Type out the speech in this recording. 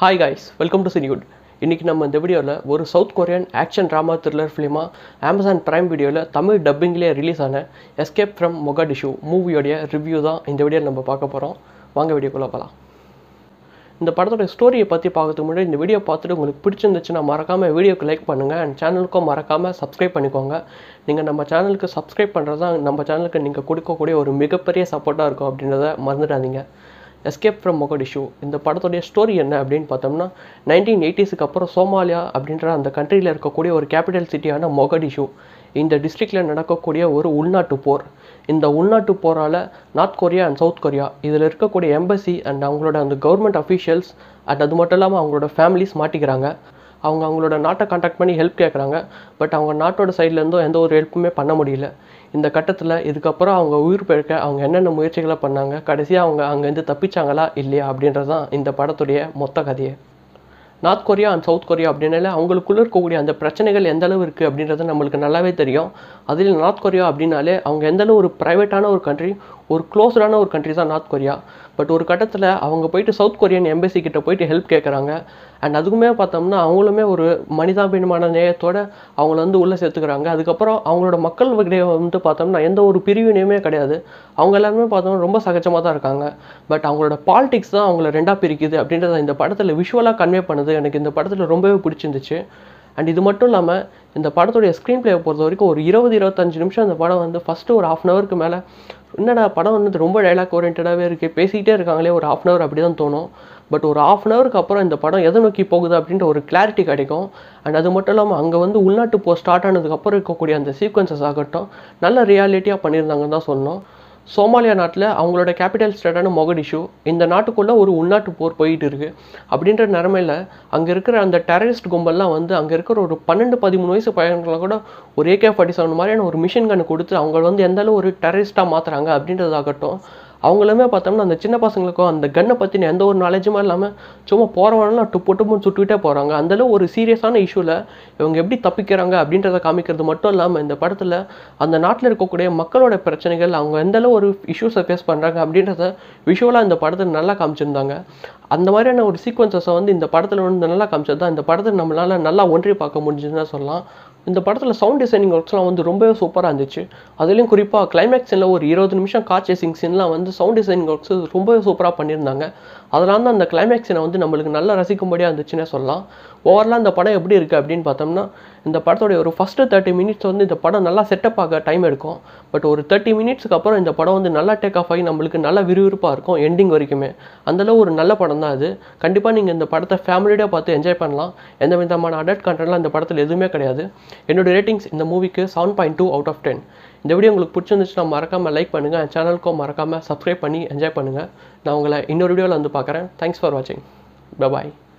hi guys welcome to சினிகுட் இன்றைக்கி நம்ம இந்த வீடியோவில் ஒரு South Korean action drama thriller ஃபிலிமாக அமேசான் பிரைம் வீடியோவில் தமிழ் டப்பிங்லேயே ரிலீஸ் ஆன எஸ்கேப் ஃப்ரம் மொகாடிஷு மூவியோடைய ரிவ்யூ தான் இந்த வீடியோவில் நம்ம பார்க்க போகிறோம் வாங்க வீடியோக்குள்ளே போகலாம் இந்த படத்தோட ஸ்டோரியை பற்றி பார்க்கறதுக்கு முன்னாடி இந்த வீடியோ பார்த்துட்டு உங்களுக்கு பிடிச்சிருந்துச்சுன்னா மறக்காமல் வீடியோக்கு லைக் பண்ணுங்கள் அண்ட் சேனலுக்கும் மறக்காமல் சப்ஸ்கிரைப் பண்ணிக்கோங்க நீங்கள் நம்ம சேனலுக்கு சப்ஸ்கிரைப் பண்ணுறது தான் நம்ம சேனலுக்கு நீங்கள் கொடுக்கக்கூடிய ஒரு மிகப்பெரிய சப்போர்ட்டாக இருக்கும் அப்படின்றத மறந்துடாதீங்க எஸ்கேப் ஃப்ரம் மொகடிஷு இந்த படத்துடைய ஸ்டோரி என்ன அப்படின்னு பார்த்தோம்னா நைன்டீன் எயிட்டிஸுக்கு அப்புறம் சோமாலியா அப்படின்ற அந்த கண்ட்ரியில் இருக்கக்கூடிய ஒரு கேபிட்டல் சிட்டியான மொகடிஷு இந்த டிஸ்ட்ரிக்டில் நடக்கக்கூடிய ஒரு உள்நாட்டு போர் இந்த உள்நாட்டு போரால் North Korea and South Korea இதில் இருக்கக்கூடிய எம்பசி அண்ட் அவங்களோட அந்த கவர்மெண்ட் அஃபீஷியல்ஸ் அண்ட் அது மட்டும் இல்லாமல் அவங்களோட ஃபேமிலிஸ் மாட்டிக்கிறாங்க அவங்க அவங்களோட நாட்டை காண்டாக்ட் பண்ணி ஹெல்ப் கேட்குறாங்க பட் அவங்க நாட்டோட சைட்லேருந்தும் எந்த ஒரு ஹெல்ப்புமே பண்ண முடியல இந்த கட்டத்தில் இதுக்கப்புறம் அவங்க உயிர் பிழைக்க அவங்க என்னென்ன முயற்சிகளை பண்ணாங்க கடைசியாக அவங்க அங்கேருந்து தப்பிச்சாங்களா இல்லையா அப்படின்றது தான் இந்த படத்துடைய மொத்த கதையை North Korea and South Korea அப்படின்னாலே அவங்களுக்குள்ளே இருக்கக்கூடிய அந்த பிரச்சனைகள் எந்த அளவு இருக்குது அப்படின்றது நம்மளுக்கு நல்லாவே தெரியும் அதில் நார்த் கொரியா அப்படின்னாலே அவங்க எந்த அளவு ஒரு ப்ரைவேட்டான ஒரு கண்ட்ரி ஒரு க்ளோஸ்டான ஒரு கண்ட்ரி தான் நார்த் கொரியா பட் ஒரு கட்டத்தில் அவங்க போயிட்டு சவுத் கொரியன் எம்பசி கிட்ட போயிட்டு ஹெல்ப் கேட்குறாங்க அண்ட் அதுக்குமே பார்த்தோம்னா அவங்களுமே ஒரு மனிதாபிமான நேயத்தோட அவங்கள வந்து உள்ளே சேர்த்துக்கிறாங்க அதுக்கப்புறம் அவங்களோட மக்கள் வகையை வந்து பார்த்தோம்னா எந்த ஒரு பிரிவினையுமே கிடையாது அவங்க எல்லாருமே பார்த்தோம்னா ரொம்ப சகஜமாக தான் இருக்காங்க பட் அவங்களோட பாலிடிக்ஸ் தான் அவங்கள ரெண்டாக பிரிக்குது அப்படின்றத இந்த படத்தில் விஷுவலாக கன்வே பண்ணுது எனக்கு இந்த படத்தில் ரொம்பவே பிடிச்சிருந்துச்சு அண்ட் இது மட்டும் இல்லாமல் இந்த படத்துடைய ஸ்க்ரீன் பிளேயை பொறுத்த வரைக்கும் ஒரு இருபது இருபத்தஞ்சு நிமிஷம் இந்த படம் வந்து ஃபஸ்ட்டு ஒரு ஹாஃப் அன் ஹவருக்கு மேலே என்னடா படம் வந்து ரொம்ப டைலாக் ஓரியன்டாகவே இருக்குது பேசிக்கிட்டே இருக்காங்களே ஒரு ஹாஃப் அன் ஹவர் அப்படி தான் தோணும் பட் ஒரு ஹாஃப் அன் ஹவருக்கு அப்புறம் இந்த படம் எதை நோக்கி போகுது அப்படின்ற ஒரு கிளாரிட்டி கிடைக்கும் அண்ட் அது மட்டும் இல்லாமல் அங்கே வந்து உள்நாட்டு போ ஸ்டார்ட் ஆனதுக்கப்புறம் இருக்கக்கூடிய அந்த சீக்வன்சஸ் ஆகட்டும் நல்ல ரியாலிட்டியாக பண்ணியிருந்தாங்கன்னு தான் சொன்னோம் சோமாலியா நாட்டில் அவங்களோட கேபிட்டல் ஸ்டேட்டான மொகடிஷு இந்த நாட்டுக்குள்ளே ஒரு உள்நாட்டு போர் போயிட்டு இருக்கு அப்படின்ற நிலமையில் அங்கே இருக்கிற அந்த டெரரிஸ்ட் கும்பல்லாம் வந்து அங்கே இருக்கிற ஒரு பன்னெண்டு பதிமூணு வயசு பையன்களை கூட ஒரு ஏகே ஃபார்ட்டி செவன் மாதிரியான ஒரு மிஷின் கன்று கொடுத்து அவங்க வந்து எந்த அளவு ஒரு டெரரிஸ்ட்டாக மாற்றுறாங்க அப்படின்றதாகட்டும் அவங்களுமே பார்த்தோம்னா அந்த சின்ன பசங்களுக்கும் அந்த கன்னை பற்றின எந்த ஒரு நாலேஜுமே இல்லாமல் சும்மா போகிறவங்களாம் டுப்பு டுப்புன்னு சுட்டுக்கிட்டே போகிறாங்க அந்தளவு ஒரு சீரியஸான இஷ்யூவில் இவங்க எப்படி தப்பிக்கிறாங்க அப்படின்றத காமிக்கிறது மட்டும் இல்லாமல் இந்த படத்தில் அந்த நாட்டில் இருக்கக்கூடிய மக்களோட பிரச்சனைகள் அவங்க எந்தளவு ஒரு இஷ்யூஸை ஃபேஸ் பண்ணுறாங்க அப்படின்றத விஷுவலாக இந்த படத்தில் நல்லா காமிச்சிருந்தாங்க அந்த மாதிரியான ஒரு சீக்வன்சஸை வந்து இந்த படத்தில் வந்து நல்லா காமிச்சது தான் இந்த படத்தை நம்மளால் நல்லா ஒன்றி பார்க்க முடிஞ்சுன்னு சொல்லலாம் இந்த படத்தில் சவுண்ட் டிசைனிங் ஒர்க்ஸ்லாம் வந்து ரொம்பவே சூப்பராக இருந்துச்சு அதுலேயும் குறிப்பாக கிளைமேக்ஸ் சீனில் ஒரு இருபது நிமிஷம் கார் சேசிங் சீன்லாம் வந்து சவுண்ட் டிசைனிங் ஒர்க்ஸ் ரொம்பவே சூப்பராக பண்ணியிருந்தாங்க அதனால தான் அந்த கிளைமேக்ஸ் சீனை வந்து நம்மளுக்கு நல்லா ரசிக்கும்படியாக இருந்துச்சுன்னே சொல்லலாம் ஓவரலாக இந்த படம் எப்படி இருக்குது அப்படின்னு பார்த்தோம்னா இந்த படத்தோடைய ஒரு ஃபஸ்ட்டு தேர்ட்டி மினிட்ஸ் வந்து இந்த படம் நல்லா செட்டப் ஆக டைம் எடுக்கும் பட் ஒரு தேர்ட்டி மினிட்ஸ்க்கு அப்புறம் இந்த படம் வந்து நல்லா டேக் ஆஃப் ஆகி நம்மளுக்கு நல்லா விறுவிறுப்பாக இருக்கும் எண்டிங் வரைக்குமே அந்தளவு ஒரு நல்ல படம் தான் அது கண்டிப்பாக நீங்கள் இந்த படத்தை ஃபேமிலியோட பார்த்து என்ஜாய் பண்ணலாம் எந்த விதமான அடல்ட் கண்டென்ட்லாம் இந்த படத்தில் எதுவுமே கிடையாது என்னோட ரேட்டிங்ஸ் இந்த மூவிக்கு seven point two out of ten இந்த வீடியோ உங்களுக்கு பிடிச்சிருந்துச்சுன்னா மறக்காமல் லைக் பண்ணுங்கள் சேனலுக்கும் மறக்காமல் சப்ஸ்கிரைப் பண்ணி என்ஜாய் பண்ணுங்கள் நான் உங்களை இன்னொரு வீடியோவில் வந்து பார்க்குறேன் தேங்க்ஸ் ஃபார் வாட்சிங் பாய்